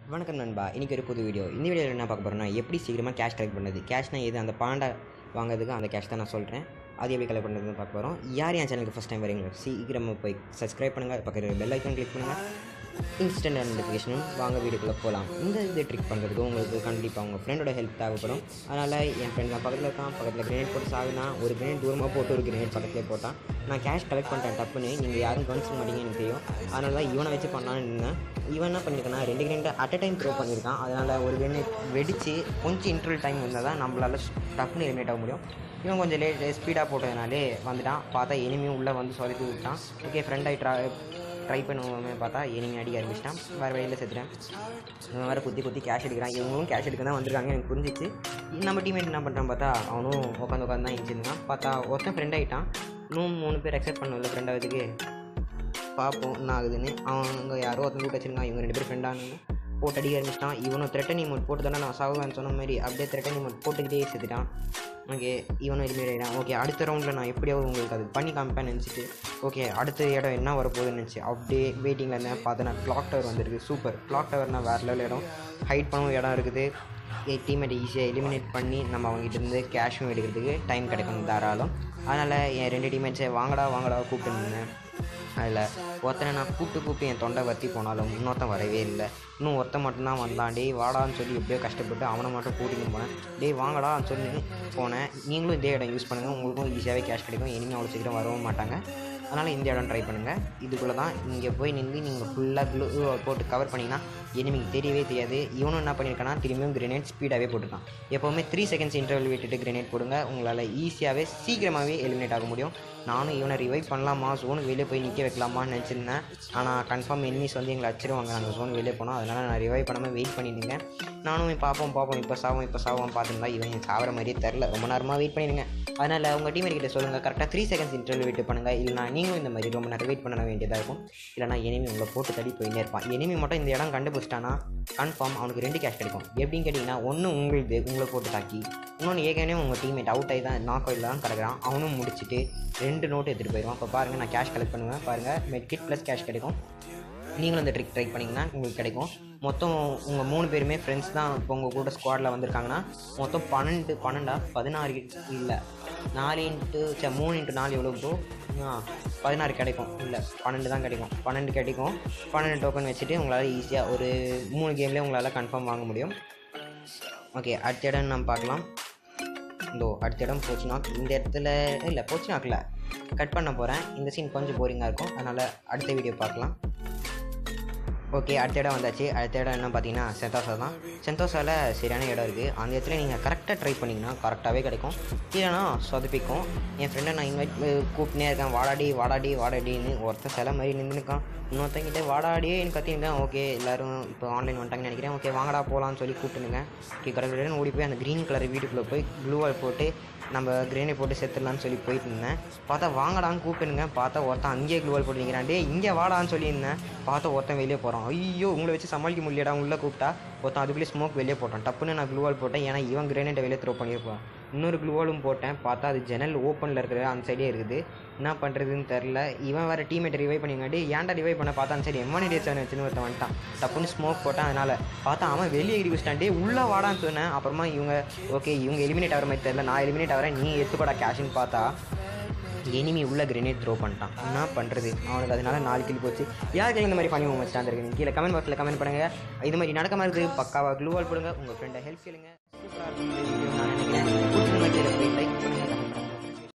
வணக்கம் நண்பா இன்றைக்கி ஒரு புது வீடியோ இந்த வீடியோவில் என்ன பார்க்க போகிறோம்னா எப்படி சீக்கிரமாக கேஷ் கலெக்ட் பண்ணுறது கேஷ்னா எது அந்த பாண்டா வாங்குறதுக்கு அந்த கேஷ் தான் நான் சொல்கிறேன் அது எப்படி கலெக்ட் பண்ணுறதுன்னு பார்க்க போகிறோம் யார் என் சேனலுக்கு ஃபஸ்ட் டைம் வரீங்களோ சீக்கிரமாக போய் சப்ஸ்கிரைப் பண்ணுங்கள் பக்கத்தில் பெல் ஐக்கான் கிளிக் பண்ணுங்கள் இன்ஸ்டன்ட் நோட்டிஃபிகேஷனும் வாங்க வீடியோக்குள்ளே போகலாம் இந்த இது ட்ரிக் பண்ணுறதுக்கு உங்களுக்கு கண்டிப்பாக உங்கள் ஃப்ரெண்டோட ஹெல்ப் தேவைப்படும் அதனால் என் ஃப்ரெண்ட் தான் பக்கத்தில் இருக்கான் பக்கத்தில் கிரேனேட் போட்டு சாகுனா ஒரு கிரேனேட் தூரமாக போட்டு ஒரு கிரேனேட் பக்கத்துலேயே போட்டான் நான் கேஷ் கலெக்ட் பண்ணிட்டேன் டப்புன்னு நீங்கள் யாரும் கவனிச்சிக்க மாட்டீங்கன்னு எனக்கு தெரியும் அதனால தான் இவனை வச்சு பண்ணலான்னு இருந்தேன் இவன் என்ன பண்ணியிருக்கானா ரெண்டு grenade at a time throw பண்ணியிருக்கான் அதனால் ஒரு கிரேனேட் வெடித்து கொஞ்சம் இன்டர்வல் டைம் இருந்தால் தான் நம்மளால் டப்புன்னு எலிமினேட் ஆக முடியும் இவன் கொஞ்சம் லேட் ஸ்பீடாக போட்டதுனாலே வந்துட்டான் பார்த்தா இனிமையும் உள்ளே வந்து சொதப்பி விட்டான் ஓகே ஃப்ரெண்ட் ஆகி ட்ரா ட்ரை பண்ணுவோமே பார்த்தா இனிமே அடிக்க ஆரம்பிச்சிட்டான் வேறு வழியில் செத்துட்டேன் இவன் வேறு குத்தி குத்தி கேஷ் எடுக்கிறான் இவங்களும் கேஷ் எடுக்க தான் வந்திருக்காங்க எனக்கு புரிஞ்சிச்சு நம்ம டீம்மேட் என்ன பண்ணுறான் பார்த்தா அவனும் உட்காந்து உட்காந்து தான் இருந்துருந்தான் பார்த்தா ஒருத்தன் ஃப்ரெண்ட் ஆகிட்டான் இன்னும் மூணு பேர் அக்செப்ட் பண்ணல ஃப்ரெண்ட் ஆகிறதுக்கு பார்ப்போம் என்ன ஆகுதுன்னு அவங்க யாரோ ஒருத்தன் கூட்ட வச்சிருக்கான் இவங்க ரெண்டு பேரும் ஃப்ரெண்டானு போட்டு அடிக்க ஆரம்பிச்சிட்டான் இவனும் த்ரெட்டன் இமோட் போட்டு தானே நான் சாகுவேன்னு சொன்ன மாதிரி அப்படியே த்ரெட்டன் இமோட் போட்டுக்கிட்டே செத்துட்டான் ஓகே இவனும் எலிமினேட் ஆகிடான் ஓகே அடுத்த ரவுண்டில் நான் எப்படியாவது உங்களுக்கு அது பண்ணி காமிப்பேன்னு நினச்சிட்டு ஓகே அடுத்த இடம் என்ன வரப்போகுதுன்னு நினச்சி அப்படியே வெயிட்டிங்கில் இருந்தேன் பார்த்தேன் கிளாக் டவர் வந்திருக்கு சூப்பர் கிளாக் டவர்னா வேறு லெவல் இடம் ஹைட் பண்ணவும் இடம் இருக்குது டீமேட் ஈஸியாக எலிமினேட் பண்ணி நம்ம அவங்ககிட்ட இருந்து கேஷும் எடுக்கிறதுக்கு டைம் கிடைக்கும் தாராளம் அதனால் என் ரெண்டு டீமேட்ஸை வாங்கடா வாங்கடா கூப்பிட்டு நின்னேன் அதில் ஒருத்தனை நான் கூப்பிட்டு கூப்பிட்டு என் தொண்டை வத்தி போனாலும் இன்னொருத்தன் வரவே இல்லை இன்னும் ஒருத்தன் மட்டும்தான் வந்தான் டேய் வாடான்னு சொல்லி எப்படியோ கஷ்டப்பட்டு அவனை மட்டும் கூட்டின்னு போனேன் டேய் வாங்கடான்னு சொல்லி போனேன் நீங்களும் இதே இடம் யூஸ் பண்ணுங்கள் உங்களுக்கும் ஈஸியாகவே கேஷ் கிடைக்கும் இனிமேல் அவ்வளோ சீக்கிரம் வரவும் மாட்டாங்க அதனால் இந்த இடம் ட்ரை பண்ணுங்கள் இதுக்குள்ளே தான் இங்கே போய் நின்று நீங்கள் ஃபுல்லாக க்ளூ போட்டு கவர் பண்ணிங்கன்னா எனிமிக்கு தெரியவே தெரியாது இவனும் என்ன பண்ணியிருக்கானா திரும்பியும் கிரெனேட் ஸ்பீடாகவே போட்டுருக்கான் எப்போவுமே த்ரீ செகண்ட்ஸ் இன்டர்வல் விட்டுட்டு கிரெனேட் போடுங்க உங்களால் ஈஸியாகவே சீக்கிரமாகவே எலிமினேட் ஆக முடியும் நானும் இவனை ரிவைவ் பண்ணலாமா ஜோனுக்கு வெளியே போய் நிற்க வைக்கலாமான்னு நினச்சிருந்தேன் ஆனால் கன்ஃபார்ம் எனிமிஸ் வந்து எங்களை அச்சிருவாங்க நாங்கள் ஜோன் வெளியே போனோம் அதனால் நான் ரிவைவ் பண்ணாமல் வெயிட் பண்ணியிருந்தேன் நானும் பார்ப்போம் பார்ப்போம் இப்போ சாவோம் இப்போ சாவோம் பார்த்துருந்தா இவன் எனக்கு சாகிற மாதிரியே தெரில ரொம்ப நேரமாக வெயிட் பண்ணிடுங்க அதனால் உங்கள் டீம் கிட்ட சொல்லுங்கள் கரெக்டாக த்ரீ செகண்ட்ஸ் இன்டர்வல் வெயிட் பண்ணுங்கள் இல்லைனா நீங்களும் இந்த மாதிரி ரொம்ப நேரம் வெயிட் பண்ண வேண்டியதாக இருக்கும் இல்லைனா எனிமி உங்களை போட்டு தடி போயின்னே இருப்பான் எனிமி மட்டும் இந்த இடம் கண்டுபிடிச்சிட்டானா கன்ஃபார்ம் அவனுக்கு ரெண்டு கேஷ் கிடைக்கும் எப்படின்னு கேட்டிங்கன்னா ஒன்று உங்களுது உங்களை போட்டு தாக்கி இன்னொன்று ஏற்கனவே உங்கள் டீம்மேட் அவுட் ஆகி தான் நாக் ஆயில் தான் கிடக்குறான் அவனும் முடிச்சுட்டு ரெண்டு நோட்டு எடுத்துகிட்டு போயிடுவான் இப்போ பாருங்கள் நான் கேஷ் கலெக்ட் பண்ணுவேன் பாருங்கள் மெட் கிட் ப்ளஸ் கேஷ் கிடைக்கும் நீங்களும் இந்த ட்ரிக் ட்ரை பண்ணிங்கன்னா உங்களுக்கு கிடைக்கும் மொத்தம் உங்கள் மூணு பேருமே ஃப்ரெண்ட்ஸ் தான் இப்போ உங்கள் கூட ஸ்குவாடில் வந்திருக்காங்கன்னா மொத்தம் பன்னெண்டு பன்னெண்டா பதினாறு இல்லை நாலு இன்ட்டு சே மூணு இன்ட்டு நாலு எவ்வளோ ப்ரோ ஆ பதினாறு கிடைக்கும் இல்லை பன்னெண்டு தான் கிடைக்கும் பன்னெண்டு கிடைக்கும் பன்னெண்டு டோக்கன் வச்சுட்டு உங்களால் ஈஸியாக ஒரு மூணு கேம்லேயே உங்களால் கன்ஃபார்ம் வாங்க முடியும் ஓகே அடுத்த இடம் நம்ம பார்க்கலாம் இதோ அடுத்த இடம் போச்சுனாக் இந்த இடத்துல இல்லை போச்சுனாக்கில் கட் பண்ண போகிறேன் இந்த சீன் கொஞ்சம் போரிங்காக இருக்கும் அதனால் அடுத்த வீடியோ பார்க்கலாம் ஓகே அடுத்த இடம் வந்தாச்சு அடுத்த இடம் என்ன பார்த்தீங்கன்னா சென்தோசா தான் சென்தோசாவில் சரியான இடம் இருக்குது அந்த இடத்துல நீங்கள் கரெக்டாக ட்ரை பண்ணிங்கன்னா கரெக்டாகவே கிடைக்கும் இல்லைனா சொதப்பிக்கும் என் ஃப்ரெண்டை நான் இன்வைட் கூப்பிட்டே இருக்கேன் வாடாடி வாடாடி வாடாடின்னு ஒருத்தன் சில மாதிரி நின்றுருக்கான் இன்னொருத்தங்கிட்ட வாடாடியே எனக்கு கத்திருக்கேன் ஓகே எல்லோரும் இப்போ ஆன்லைன் வந்துட்டாங்கன்னு நினைக்கிறேன் ஓகே வாங்கடா போகலான்னு சொல்லி கூப்பிட்டுருக்கேன் ஓகே கடற்கரைன்னு ஓடி போய் அந்த க்ரீன் கலர் வீட்டுக்குள்ளே போய் க்ளூவால் போட்டு நம்ம கிரேனேட் போட்டு செத்துடலான்னு சொல்லி போயிட்டு இருந்தேன் பார்த்தா வாங்கடான்னு கூப்பிடுங்க பார்த்தா ஒருத்தன் அங்கேயே க்ளூவால் போட்டு நிற்கிறான் டே இங்கே வாடான்னு சொல்லியிருந்தேன் பார்த்தா ஒருத்தன் வெளியே போகிறான் ஐயோ உங்களை வச்சு சமாளிக்க முடியலடா உள்ளே கூப்பிட்டா ஒருத்தன் அதுக்குள்ளே ஸ்மோக் வெளியே போட்டான் டப்புன்னு நான் க்ளூவால் போட்டேன் ஏன்னா இவன் கிரேனேட்டை வெளியே த்ரோ பண்ணியிருப்பான் இன்னொரு க்ளூவாலும் போட்டேன் பார்த்தா அது ஜன்னல் ஓப்பனில் இருக்கிற அந்த சைடே இருக்குது என்ன பண்ணுறதுன்னு தெரில இவன் வேறு டீமேட் ரிவைவ் பண்ணிங்காட்டி ஏன்டா ரிவைவ் பண்ண பார்த்தா அந்த சைடு எம்மானி டேஸ் வச்சுன்னு ஒருத்தன் வந்துட்டான் டப்புன்னு ஸ்மோக் போட்டான் அதனால் பார்த்தா அவன் வெளியே எரி வச்சிட்டான் டே உள்ளே வாடான்னு சொன்னேன் அப்புறமா இவங்க ஓகே இவங்க எலிமினேட் ஆகிற மாதிரி தெரில நான் எலிமினேட் ஆகிறேன் நீ எடுத்துக்கோடா கேஷுன்னு பார்த்தா எனிமி உள்ள கிரனேட் த்ரோ பண்ணிட்டான் என்ன பண்ணுறது அவனுக்கு அதனால நாலு கிலி போச்சு யாருக்கு இந்த மாதிரி பண்ணி உங்கள் ஸ்டாண்ட் கீழே கமெண்ட் பாக்ஸில் கமெண்ட் பண்ணுங்கள் இது மாதிரி நடக்க மாதிரி இருக்குது பக்காவாக க்ளூவால் போடுங்க உங்கள் ஃப்ரெண்டை ஹெல்ப் கேளுங்க சூப்பராக இருக்கும் இந்த வீடியோ நான் நினைக்கிறேன்